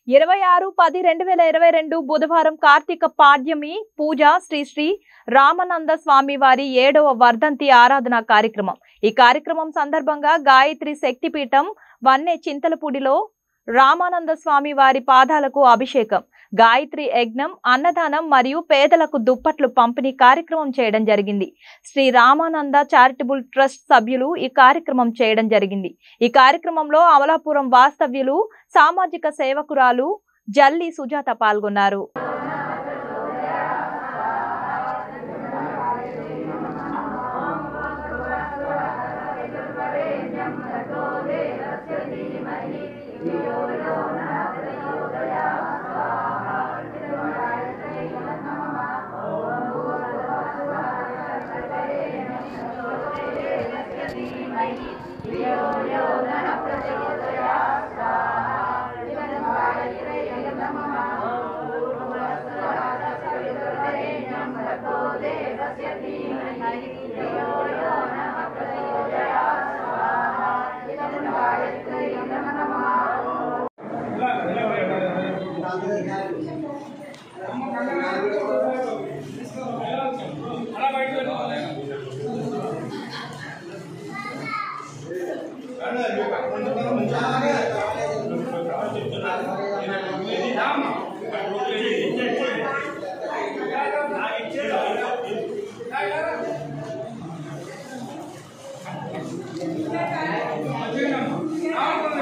ఇరవై ఆరు పది రెండు వేల ఇరవై రెండు బుధవారం కార్తీక పాడ్యమి పూజ శ్రీ శ్రీ రామానంద స్వామి వారి ఏడవ వర్ధంతి ఆరాధన కార్యక్రమం ఈ కార్యక్రమం సందర్భంగా గాయత్రి శక్తిపీఠం వన్నె చింతలపూడిలో రామానంద స్వామి వారి పాదాలకు అభిషేకం గాయత్రి యజ్ఞం అన్నదానం మరియు పేదలకు దుప్పట్లు పంపిణీ కార్యక్రమం చేయడం జరిగింది శ్రీ రామానంద చారిటబుల్ ట్రస్ట్ సభ్యులు ఈ కార్యక్రమం చేయడం జరిగింది ఈ కార్యక్రమంలో అమలాపురం వాస్తవ్యులు సామాజిక సేవకురాలు జల్లి సుజాత పాల్గొన్నారు ఆ